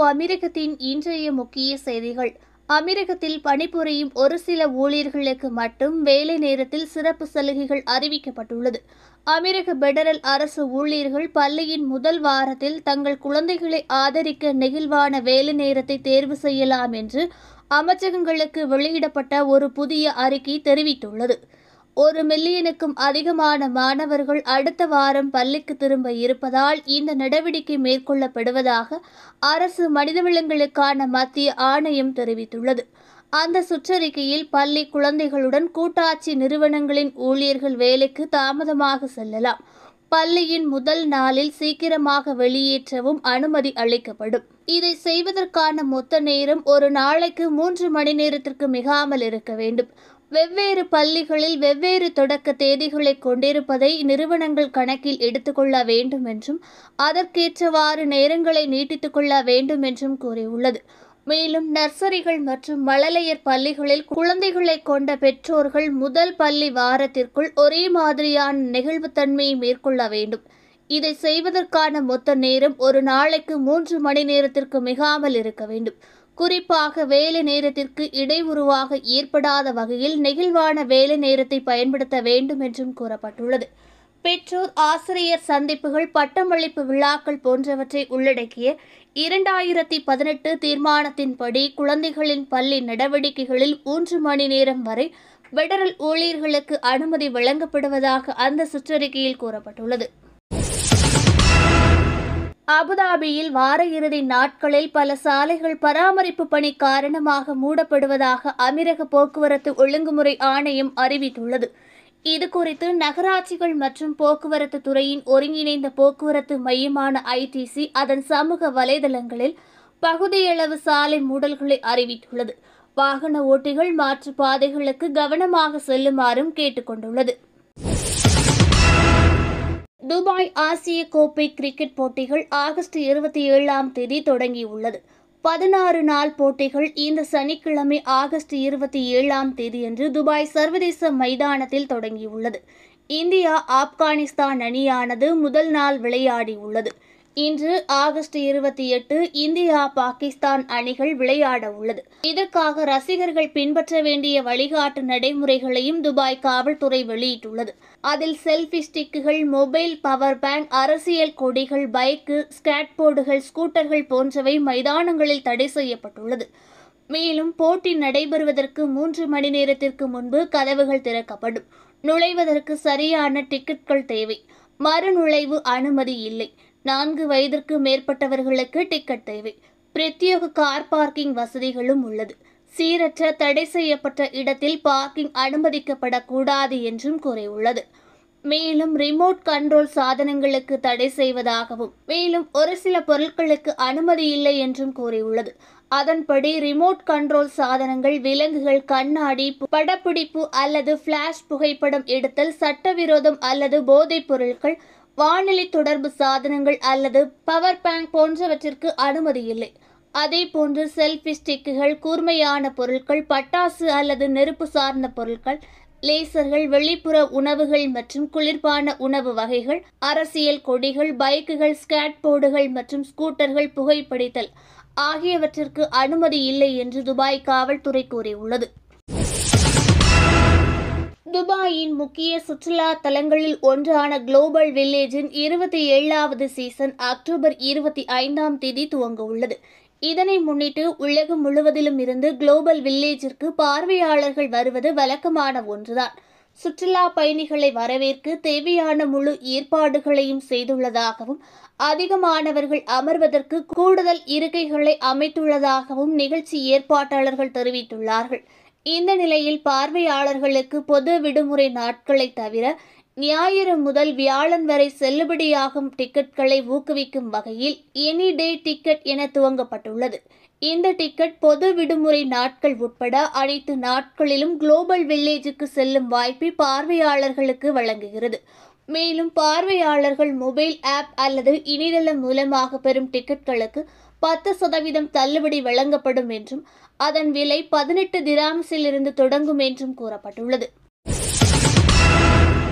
அமீரகத்தின் இன்றைய முக்கிய செய்திகள் அமீரகத்தில் பணிபுரியும் ஒரு சில ஊழியர்களுக்கு மட்டும் வேலை நேரத்தில் சிறப்பு சலுகைகள் அறிவிக்கப்பட்டுள்ளது அமீரக பெடரல் அரசு ஊழியர்கள் பள்ளியின் முதல் வாரத்தில் தங்கள் குழந்தைகளை ஆதரிக்க நெகிழ்வான வேலை நேரத்தை தேர்வு செய்யலாம் என்று அமைச்சகங்களுக்கு வெளியிடப்பட்ட ஒரு புதிய அறிக்கை தெரிவித்துள்ளது ஒரு மில்லியனுக்கும் அதிகமான மாணவர்கள் அடுத்த வாரம் பள்ளிக்கு திரும்ப இருப்பதால் இந்த நடவடிக்கை மேற்கொள்ளப்படுவதாக அரசு மனிதவளங்களுக்கான மத்திய ஆணையம் தெரிவித்துள்ளது அந்த சுற்றறிக்கையில் பள்ளி குழந்தைகளுடன் கூட்டாட்சி நிறுவனங்களின் ஊழியர்கள் வேலைக்கு தாமதமாக செல்லலாம் பள்ளியின் முதல் நாளில் சீக்கிரமாக வெளியேற்றவும் அனுமதி அளிக்கப்படும் இதை செய்வதற்கான மொத்த நேரம் ஒரு நாளைக்கு மூன்று மணி நேரத்திற்கு மிகாமல் இருக்க வேண்டும் வெவ்வேறு பள்ளிகளில் வெவ்வேறு தொடக்க தேதிகளை கொண்டிருப்பதை நிறுவனங்கள் கணக்கில் எடுத்துக்கொள்ள வேண்டும் என்றும் அதற்கேற்றவாறு நேரங்களை நீட்டித்துக் கொள்ள வேண்டும் என்றும் கூறியுள்ளது மேலும் நர்சரிகள் மற்றும் மழலையர் பள்ளிகளில் குழந்தைகளை கொண்ட பெற்றோர்கள் முதல் பள்ளி வாரத்திற்குள் ஒரே மாதிரியான நெகிழ்வுத்தன்மையை மேற்கொள்ள வேண்டும் இதை செய்வதற்கான மொத்த நேரம் ஒரு நாளைக்கு மூன்று மணி நேரத்திற்கு மிகாமல் இருக்க வேண்டும் குறிப்பாக வேலை நேரத்திற்கு இடையூறுவாக ஏற்படாத வகையில் நெகிழ்வான வேலை நேரத்தை பயன்படுத்த வேண்டும் என்றும் கூறப்பட்டுள்ளது பெற்றோர் ஆசிரியர் சந்திப்புகள் பட்டமளிப்பு விழாக்கள் போன்றவற்றை உள்ளடக்கிய இரண்டாயிரத்தி பதினெட்டு தீர்மானத்தின்படி குழந்தைகளின் பள்ளி நடவடிக்கைகளில் மூன்று மணி நேரம் வரை பெடரல் ஊழியர்களுக்கு அனுமதி வழங்கப்படுவதாக அந்த சுற்றறிக்கையில் கூறப்பட்டுள்ளது அபுதாபியில் வார இறுதி நாட்களில் பல சாலைகள் பராமரிப்பு பணி காரணமாக மூடப்படுவதாக அமீரக போக்குவரத்து ஒழுங்குமுறை ஆணையம் அறிவித்துள்ளது இதுகுறித்து நகராட்சிகள் மற்றும் போக்குவரத்து துறையின் ஒருங்கிணைந்த போக்குவரத்து மையமான ஐடிசி அதன் சமூக வலைதளங்களில் பகுதியளவு சாலை மூடல்களை அறிவித்துள்ளது வாகன ஓட்டிகள் மாற்று பாதைகளுக்கு கவனமாக செல்லுமாறும் கேட்டுக்கொண்டுள்ளது துபாய் ஆசிய கோப்பை கிரிக்கெட் போட்டிகள் ஆகஸ்ட் இருபத்தி ஏழாம் தேதி தொடங்கியுள்ளது பதினாறு நாள் போட்டிகள் இந்த சனிக்கிழமை ஆகஸ்ட் இருபத்தி ஏழாம் தேதியன்று துபாய் சர்வதேச மைதானத்தில் தொடங்கியுள்ளது இந்தியா ஆப்கானிஸ்தான் அணியானது முதல் நாள் விளையாடியுள்ளது இன்று ஆகஸ்ட் இருபத்தி எட்டு இந்தியா பாகிஸ்தான் அணிகள் விளையாட உள்ளது இதற்காக ரசிகர்கள் பின்பற்ற வேண்டிய வழிகாட்டு நடைமுறைகளையும் துபாய் காவல்துறை வெளியிட்டுள்ளது அதில் செல்ஃபி ஸ்டிக்குகள் மொபைல் பவர் பேங்க் அரசியல் கொடிகள் பைக்கு ஸ்கேட்போர்டுகள் ஸ்கூட்டர்கள் போன்றவை மைதானங்களில் தடை செய்யப்பட்டுள்ளது மேலும் போட்டி நடைபெறுவதற்கு மூன்று மணி நேரத்திற்கு முன்பு கதவுகள் திறக்கப்படும் நுழைவதற்கு சரியான டிக்கெட்கள் தேவை மறுநுழைவு அனுமதி இல்லை நான்கு வயதிற்கு மேற்பட்டவர்களுக்கு டிக்கெட் தேவை பிரத்யேக கார் பார்க்கிங் வசதிகளும் உள்ளது சீரற்ற தடை செய்யப்பட்ட இடத்தில் பார்க்கிங் அனுமதிக்கப்படக்கூடாது என்றும் கூறியுள்ளது மேலும் ரிமோட் கண்ட்ரோல் சாதனங்களுக்கு தடை செய்வதாகவும் மேலும் ஒரு சில பொருட்களுக்கு அனுமதி இல்லை என்றும் கூறியுள்ளது அதன்படி ரிமோட் கண்ட்ரோல் சாதனங்கள் விலங்குகள் கண்ணாடி படப்பிடிப்பு அல்லது பிளாஷ் புகைப்படம் எடுத்தல் சட்டவிரோதம் அல்லது போதைப் பொருட்கள் வானிலை தொடர்பு சாதனங்கள் அல்லது பவர் பேங்க் போன்றவற்றிற்கு அனுமதி இல்லை அதே போன்று செல்ஃபி ஸ்டிக்குகள் கூர்மையான பொருட்கள் பட்டாசு அல்லது நெருப்பு சார்ந்த பொருட்கள் லேசர்கள் வெளிப்புற உணவுகள் மற்றும் குளிர்பான உணவு வகைகள் அரசியல் கொடிகள் பைக்குகள் ஸ்கேட்போர்டுகள் மற்றும் ஸ்கூட்டர்கள் புகைப்பிடித்தல் ஆகியவற்றிற்கு அனுமதி இல்லை என்று துபாய் காவல்துறை கூறியுள்ளது துபாயின் முக்கிய சுற்றுலா தலங்களில் ஒன்றான குளோபல் வில்லேஜின் இருபத்தி ஏழாவது சீசன் அக்டோபர் இருபத்தி ஐந்தாம் தேதி துவங்க உள்ளது இதனை முன்னிட்டு உலகம் முழுவதிலும் இருந்து குளோபல் வில்லேஜிற்கு பார்வையாளர்கள் வருவது வழக்கமான ஒன்றுதான் சுற்றுலா பயணிகளை வரவேற்க தேவையான முழு ஏற்பாடுகளையும் செய்துள்ளதாகவும் அதிகமானவர்கள் அமர்வதற்கு கூடுதல் இருக்கைகளை அமைத்துள்ளதாகவும் நிகழ்ச்சி ஏற்பாட்டாளர்கள் தெரிவித்துள்ளார்கள் இந்த நிலையில் பார்வையாளர்களுக்கு பொது விடுமுறை நாட்களை தவிர ஞாயிறு முதல் வியாழன் வரை செல்லுபடியாகும் டிக்கெட்களை ஊக்குவிக்கும் வகையில் எனி டே டிக்கெட் என துவங்கப்பட்டுள்ளது இந்த டிக்கெட் பொது விடுமுறை நாட்கள் உட்பட அனைத்து நாட்களிலும் குளோபல் வில்லேஜுக்கு செல்லும் வாய்ப்பை பார்வையாளர்களுக்கு வழங்குகிறது மேலும் பார்வையாளர்கள் மொபைல் ஆப் அல்லது இணையதளம் மூலமாக பெறும் டிக்கெட்களுக்கு பத்து சதவீதம் தள்ளுபடி வழங்கப்படும் என்றும் அதன் விலை பதினெட்டு திராம்ஸில் இருந்து தொடங்கும் என்றும் கூறப்பட்டுள்ளது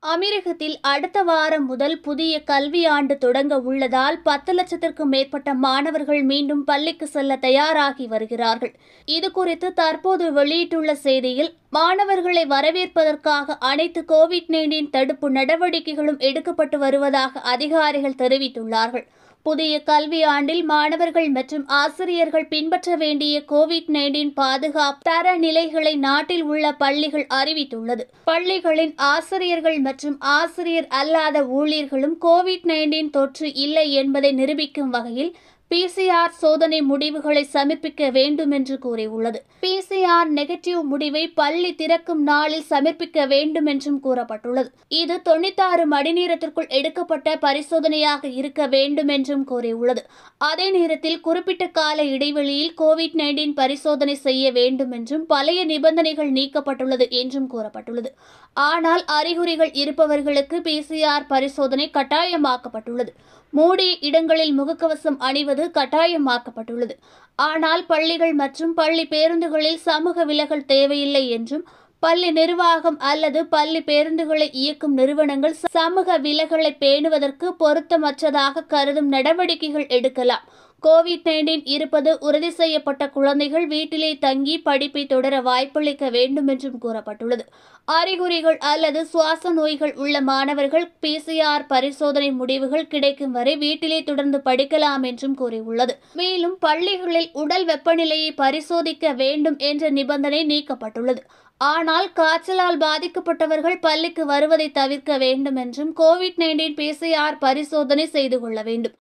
அமீரகத்தில் அடுத்த வாரம் முதல் புதிய கல்வியாண்டு தொடங்க உள்ளதால் பத்து லட்சத்திற்கும் மேற்பட்ட மாணவர்கள் மீண்டும் பள்ளிக்கு செல்ல தயாராகி வருகிறார்கள் இது குறித்து தற்போது வெளியிட்டுள்ள செய்தியில் மாணவர்களை வரவேற்பதற்காக அனைத்து கோவிட் நைன்டீன் தடுப்பு நடவடிக்கைகளும் எடுக்கப்பட்டு வருவதாக அதிகாரிகள் தெரிவித்துள்ளார்கள் புதிய கல்வியாண்டில் மாணவர்கள் மற்றும் ஆசிரியர்கள் பின்பற்ற வேண்டிய கோவிட் நைன்டீன் பாதுகாப்பு தர நிலைகளை நாட்டில் உள்ள பள்ளிகள் அறிவித்துள்ளது பள்ளிகளின் ஆசிரியர்கள் மற்றும் ஆசிரியர் அல்லாத ஊழியர்களும் கோவிட் நைன்டீன் தொற்று இல்லை என்பதை நிரூபிக்கும் வகையில் பிசிஆர் சோதனை முடிவுகளை சமர்ப்பிக்க வேண்டும் என்று கூறியுள்ளது பிசிஆர் நெகட்டிவ் முடிவை பள்ளி திறக்கும் நாளில் சமர்ப்பிக்க வேண்டும் என்றும் கூறப்பட்டுள்ளது இது தொண்ணூத்தாறு மணி நேரத்திற்குள் எடுக்கப்பட்ட பரிசோதனையாக இருக்க வேண்டும் என்றும் கூறியுள்ளது அதே நேரத்தில் குறிப்பிட்ட கால இடைவெளியில் கோவிட் நைன்டீன் பரிசோதனை செய்ய வேண்டும் என்றும் பழைய நிபந்தனைகள் நீக்கப்பட்டுள்ளது என்றும் கூறப்பட்டுள்ளது ஆனால் அறிகுறிகள் இருப்பவர்களுக்கு பிசிஆர் பரிசோதனை கட்டாயமாக்கப்பட்டுள்ளது மூடிய இடங்களில் முகக்கவசம் அணிவது கட்டாயமாக்கப்பட்டுள்ளது ஆனால் பள்ளிகள் மற்றும் பள்ளி பேருந்துகளில் சமூக விலகல் தேவையில்லை என்றும் பள்ளி நிர்வாகம் அல்லது பள்ளி பேருந்துகளை இயக்கும் நிறுவனங்கள் சமூக விலகலை பேணுவதற்கு பொருத்தமற்றதாக கருதும் நடவடிக்கைகள் எடுக்கலாம் கோவிட் நைன்டீன் இருப்பது உறுதி செய்யப்பட்ட குழந்தைகள் வீட்டிலே தங்கி படிப்பை தொடர வாய்ப்பளிக்க வேண்டும் என்றும் கூறப்பட்டுள்ளது அறிகுறிகள் அல்லது சுவாச நோய்கள் உள்ள மாணவர்கள் பிசிஆர் பரிசோதனை முடிவுகள் கிடைக்கும் வரை வீட்டிலே தொடர்ந்து படிக்கலாம் என்றும் கூறியுள்ளது மேலும் பள்ளிகளில் உடல் வெப்பநிலையை பரிசோதிக்க வேண்டும் என்ற நிபந்தனை நீக்கப்பட்டுள்ளது ஆனால் காய்ச்சலால் பாதிக்கப்பட்டவர்கள் பள்ளிக்கு வருவதை தவிர்க்க வேண்டும் என்றும் கோவிட் நைன்டீன் பிசிஆர் பரிசோதனை செய்து கொள்ள வேண்டும்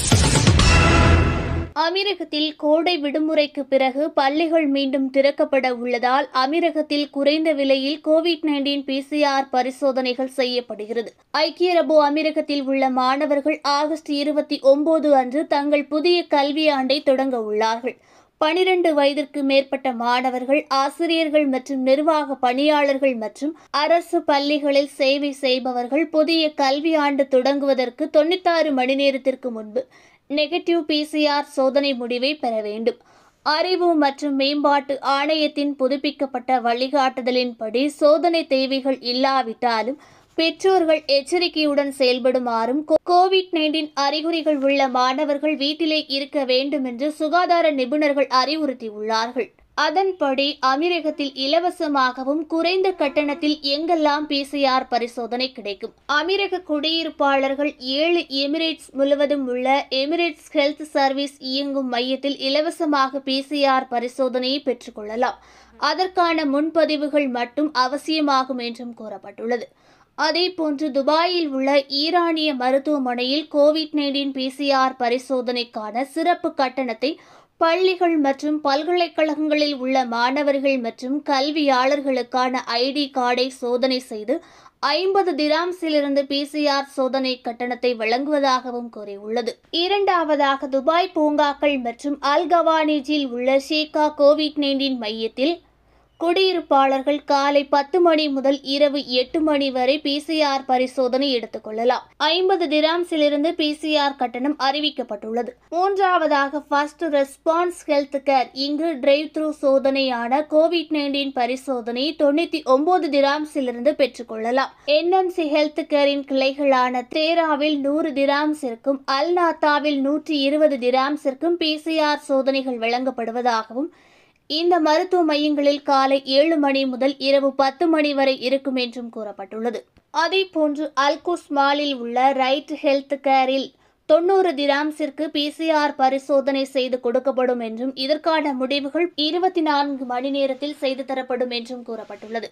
அமீரகத்தில் கோடை விடுமுறைக்கு பிறகு பள்ளிகள் மீண்டும் திறக்கப்பட உள்ளதால் அமீரகத்தில் குறைந்த விலையில் கோவிட் நைன்டீன் பிசிஆர் பரிசோதனைகள் செய்யப்படுகிறது ஐக்கிய அரபு அமீரகத்தில் உள்ள மாணவர்கள் ஆகஸ்ட் இருபத்தி ஒன்பது அன்று தங்கள் புதிய கல்வியாண்டை தொடங்க உள்ளார்கள் பனிரெண்டு வயதிற்கு மேற்பட்ட மாணவர்கள் ஆசிரியர்கள் மற்றும் நிர்வாக பணியாளர்கள் மற்றும் அரசு பள்ளிகளில் சேவை செய்பவர்கள் புதிய கல்வியாண்டு தொடங்குவதற்கு தொண்ணூத்தாறு மணி நேரத்திற்கு முன்பு நெகட்டிவ் பிசிஆர் சோதனை முடிவை பெற வேண்டும் அறிவு மற்றும் மேம்பாட்டு ஆணையத்தின் புதுப்பிக்கப்பட்ட வழிகாட்டுதலின்படி சோதனை தேவைகள் இல்லாவிட்டாலும் பெற்றோர்கள் எச்சரிக்கையுடன் செயல்படுமாறும் கோவிட் நைன்டீன் அறிகுறிகள் உள்ள மாணவர்கள் வீட்டிலே இருக்க வேண்டும் என்று சுகாதார நிபுணர்கள் அறிவுறுத்தியுள்ளார்கள் அதன்படி அமீரகத்தில் இலவசமாகவும் குறைந்த கட்டணத்தில் எங்கெல்லாம் பிசிஆர் பரிசோதனை கிடைக்கும் அமீரக குடியிருப்பாளர்கள் ஏழு எமிரேட்ஸ் முழுவதும் உள்ள எமிரேட்ஸ் ஹெல்த் சர்வீஸ் இயங்கும் மையத்தில் இலவசமாக பிசிஆர் பரிசோதனையை பெற்றுக்கொள்ளலாம் அதற்கான முன்பதிவுகள் மட்டும் அவசியமாகும் என்றும் கூறப்பட்டுள்ளது அதேபோன்று துபாயில் உள்ள ஈரானிய மருத்துவமனையில் கோவிட் நைன்டீன் பிசிஆர் பரிசோதனைக்கான சிறப்பு கட்டணத்தை பள்ளிகள் மற்றும் பல்கலைக்கழகங்களில் உள்ள மாணவர்கள் மற்றும் கல்வியாளர்களுக்கான ஐடி கார்டை சோதனை செய்து ஐம்பது திராம்ஸிலிருந்து பிசிஆர் சோதனை கட்டணத்தை வழங்குவதாகவும் கூறியுள்ளது இரண்டாவதாக துபாய் பூங்காக்கள் மற்றும் அல்கவானிஜில் உள்ள ஷேகா கோவிட் நைன்டீன் மையத்தில் குடியிருப்பாளர்கள் காலை பத்து மணி முதல் இரவு எட்டு மணி வரை பிசிஆர் பரிசோதனை எடுத்துக் கொள்ளலாம் ஐம்பது டிராம்ஸிலிருந்து பிசிஆர் கட்டணம் அறிவிக்கப்பட்டுள்ளது மூன்றாவதாக ஃபர்ஸ்ட் ரெஸ்பான்ஸ் ஹெல்த் கேர் இங்கு டிரைவ் த்ரூ சோதனையான கோவிட் நைன்டீன் பரிசோதனை தொண்ணூத்தி ஒன்பது டிராம்ஸிலிருந்து பெற்றுக்கொள்ளலாம் என்எம்சி ஹெல்த் கேரின் கிளைகளான தேராவில் நூறு டிராம்ஸிற்கும் அல்நாத்தாவில் நூற்றி இருபது டிராம்ஸிற்கும் பிசிஆர் சோதனைகள் வழங்கப்படுவதாகவும் இந்த மருத்துவ மையங்களில் காலை ஏழு மணி முதல் இரவு பத்து மணி வரை இருக்கும் என்றும் கூறப்பட்டுள்ளது அதேபோன்று அல்குஸ் மாலில் உள்ள ரைட் ஹெல்த் கேரில் தொண்ணூறு திராம்ஸிற்கு பிசிஆர் பரிசோதனை செய்து கொடுக்கப்படும் என்றும் இதற்கான முடிவுகள் இருபத்தி நான்கு மணி நேரத்தில் செய்து தரப்படும் என்றும் கூறப்பட்டுள்ளது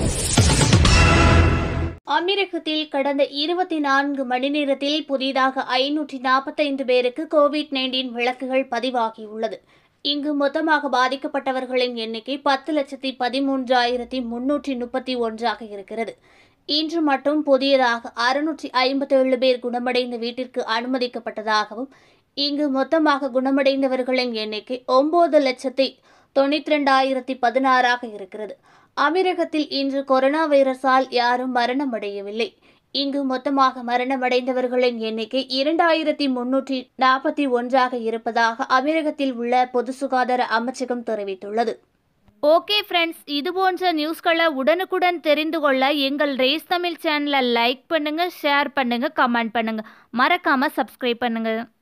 அமீரகத்தில் கடந்த இருபத்தி நான்கு மணி நேரத்தில் புதிதாக ஐநூற்றி நாற்பத்தைந்து பேருக்கு கோவிட் நைன்டீன் வழக்குகள் பதிவாகியுள்ளது இங்கு மொத்தமாக பாதிக்கப்பட்டவர்களின் எண்ணிக்கை பத்து லட்சத்தி பதிமூன்றாயிரத்தி முன்னூற்றி முப்பத்தி ஒன்றாக இருக்கிறது இன்று மட்டும் புதியதாக அறுநூற்றி ஐம்பத்தேழு பேர் குணமடைந்த வீட்டிற்கு அனுமதிக்கப்பட்டதாகவும் இங்கு மொத்தமாக குணமடைந்தவர்களின் எண்ணிக்கை ஒன்பது லட்சத்தி தொண்ணூற்றி ரெண்டாயிரத்தி பதினாறாக இருக்கிறது அமீரகத்தில் இன்று கொரோனா வைரஸால் யாரும் மரணமடையவில்லை இங்கு மொத்தமாக மரணமடைந்தவர்களின் எண்ணிக்கை இரண்டாயிரத்தி முன்னூற்றி நாற்பத்தி ஒன்றாக இருப்பதாக அமீரகத்தில் உள்ள பொது சுகாதார அமைச்சகம் தெரிவித்துள்ளது ஓகே ஃப்ரெண்ட்ஸ் இது போன்ற நியூஸ்களை உடனுக்குடன் தெரிந்து கொள்ள எங்கள் ரேஸ் தமிழ் சேனலை லைக் பண்ணுங்கள் ஷேர் பண்ணுங்கள் கமெண்ட் பண்ணுங்கள் மறக்காமல் சப்ஸ்கிரைப் பண்ணுங்கள்